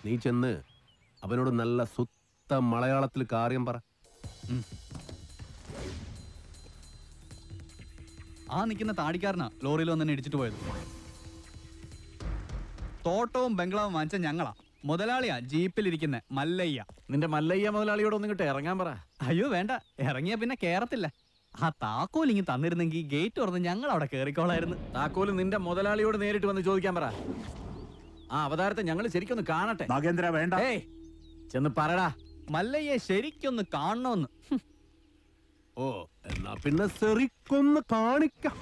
നീ ചെന്ന് അവനോട് നല്ല സുത്ത മലയാളത്തിൽ കാര്യം പറ ആ നിൽക്കുന്ന താടിക്കാരനാ ലോറിയിൽ വന്ന് എന്നെ ഇടിച്ചിട്ട് പോയത് തോട്ടവും ബംഗ്ലാവും വാങ്ങിച്ച ഞങ്ങളാ മുതലാളിയാ ജീപ്പിലിരിക്കുന്ന മല്ലയ്യ നിന്റെ മല്ലയ്യ മുതലാളിയോട് ഒന്നും ഇങ്ങോട്ട് ഇറങ്ങാൻ പറ അയ്യോ വേണ്ട ഇറങ്ങിയ പിന്നെ കേറത്തില്ല ആ താക്കോൽ ഇങ്ങ് തന്നിരുന്നെങ്കിൽ ഗേറ്റ് തുറന്ന് ഞങ്ങൾ അവിടെ കേറിക്കോളായിരുന്നു താക്കോല് നിന്റെ മുതലാളിയോട് നേരിട്ട് വന്ന് ചോദിക്കാൻ പറ ആ അവതാരത്തെ ഞങ്ങൾ ശരിക്കൊന്ന് കാണട്ടെ നാഗേന്ദ്ര വേണ്ട ഏയ് ചെന്ന് പറടാ മല്ലയ്യെ ശരിക്കൊന്ന് കാണണമെന്ന് ഹും. ഓ എന്നാ പിന്നെ സെറിക്കൊന്ന് കാണിക്കാം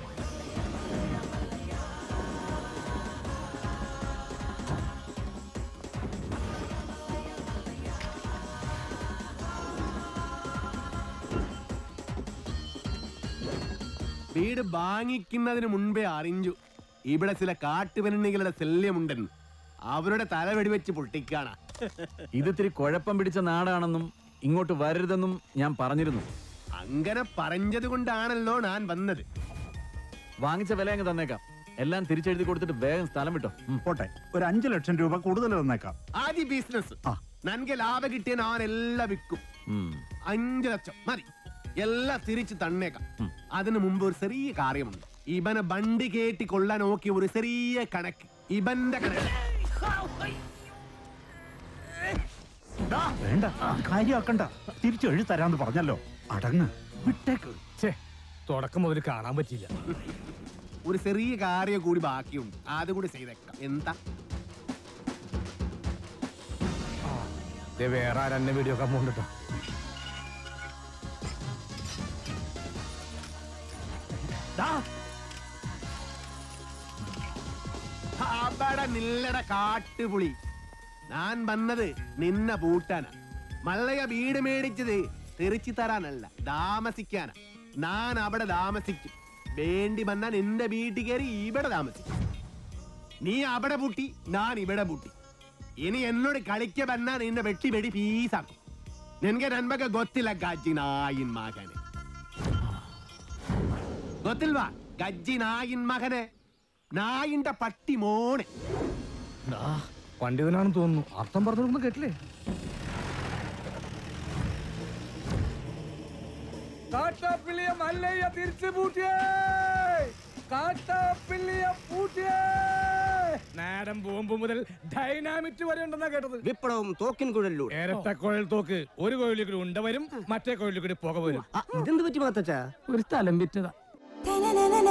വീട് വാങ്ങിക്കുന്നതിന് മുൻപേ അറിഞ്ഞു ഇവിടെ ചില കാട്ടുപെണ്ണികളുടെ ശല്യമുണ്ടെന്ന് അവരുടെ തല വെടിവെച്ച് പൊട്ടിക്കാണ ഇത് ഇത്തിരി കുഴപ്പം പിടിച്ച നാടാണെന്നും ഇങ്ങോട്ട് വരരുതെന്നും ഞാൻ പറഞ്ഞിരുന്നു അങ്ങനെ പറഞ്ഞത് കൊണ്ടാണല്ലോ ഞാൻ വന്നത് വാങ്ങിച്ച വില അങ്ങ് തന്നേക്കാം എല്ലാം തിരിച്ചെഴുതി കൊടുത്തിട്ട് വേഗം സ്ഥലം വിട്ടോ ഉം. പോട്ടെ ഒരു അഞ്ചു ലക്ഷം രൂപ കൂടുതൽ തന്നേക്കാം ആദ്യ ബിസിനസ് ആ. നൻಗೆ ലാഭം കിട്ടിയ ഞാൻ എല്ലാം വിൽക്കും ഉം. അഞ്ചു ലക്ഷം മതി എല്ലാം തിരിച്ചു തന്നേക്കാം അതിനു മുമ്പ് ഒരു ചെറിയ കാര്യമുണ്ട് ഇവനെ ബണ്ടി കേട്ടി കൊള്ളാൻ നോക്കിയ ഒരു ചെറിയ കണക്ക് ഇവന്റെ കണക്ക് വേണ്ട കാര്യമാക്കണ്ട തിരിച്ചു എഴുതി തരാന്ന് പറഞ്ഞല്ലോ അടങ്ങ് വിട്ടേക്ക് തുടക്കം മുതൽ കാണാൻ പറ്റിയില്ല ഒരു ചെറിയ കാര്യം കൂടി ബാക്കിയുണ്ട് അതുകൂടി ചെയ്തേക്കാം എന്താ ദേ വേറെ ആരെന്നെ വീഡിയോ ഒക്കെ പോകണ്ടോ അവിടെ നില്ലട കാട്ടുപുളി ഞാൻ വന്നത് നിന്ന പൂട്ടാനാ മള്ളയ വീട് മേടിച്ചത് തെറിച്ചു തരാനല്ല താമസിക്കാനാ ഞാൻ അവിടെ താമസിക്കും വേണ്ടി വന്നാ നിന്റെ വീട്ടിൽ കയറി ഇവിടെ താമസിക്കും നീ അവിടെ പൂട്ടി ഞാൻ ഇവിടെ പൂട്ടി ഇനി എന്നോട് കളിക്ക വന്നാ നിന്നെ വെട്ടി വെടി പീസാക്കും നിനಗೆ ನನ್ ಬಗ್ಗೆ ಗೊತ್ತಿಲ್ಲ ಗಜ್ಜಿ ನಾಯಿನ್ ಮಗನೆ ಗೊತ್ತಿಲ್ವಾ ಗಜ್ಜಿ ನಾಯಿನ್ ಮಗನೆ നായിന്റെ പട്ടി മോനെ പണ്ഡിതനാണെന്ന് തോന്നുന്നു അർത്ഥം പറഞ്ഞൊന്നും കേട്ടില്ലേ കാട്ടാപ്പിള്ളിയ മല്ലയ്യ തിരിച്ചു പൂട്ടിയേ കാട്ടാപ്പിള്ളിയ പൂട്ടിയേ നാടൻ ബോംബ് മുതൽ ഡൈനാമിറ്റ് വരെ ഉണ്ടെന്നാ കേട്ടത് വിപ്ലവം തോക്കിൻ കുഴലിലൂടെ ഇരട്ട കുഴൽ തോക്ക് ഒരു കുഴലിൽ കൂടി ഉണ്ട വരും മറ്റേ കുഴലിൽ കൂടി പുക വരും ഇതെന്ത് പറ്റി മാത്തച്ചാ ഒരു സ്ഥലം വിറ്റതാ തനനന